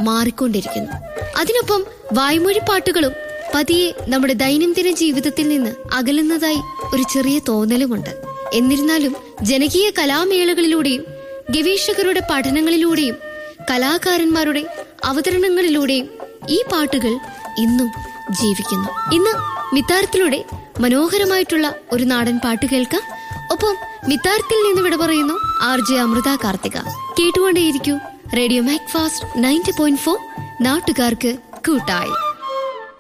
മാറിക്കൊണ്ടിരിക്കുന്നു അതിനൊപ്പം വായ്മൊഴി പാട്ടുകളും പതിയെ നമ്മുടെ ദൈനംദിന ജീവിതത്തിൽ നിന്ന് അകലുന്നതായി ഒരു ചെറിയ തോന്നലുമുണ്ട് എന്നിരുന്നാലും ജനകീയ കലാമേളകളിലൂടെയും ഗവേഷകരുടെ പഠനങ്ങളിലൂടെയും കലാകാരന്മാരുടെ അവതരണങ്ങളിലൂടെയും ഈ പാട്ടുകൾ ഇന്നും ജീവിക്കുന്നു ഇന്ന് മിത്താരത്തിലൂടെ മനോഹരമായിട്ടുള്ള ഒരു നാടൻ പാട്ട് കേൾക്കാം ഒപ്പം മിത്താരത്തിൽ നിന്ന് വിട പറയുന്നു ആർ ജെ അമൃത കാർത്തിക കേട്ടുകൊണ്ടേയിരിക്കൂ radio Mac Fast ninety point four നാട്ടുകാർക്ക് കൂട്ടായി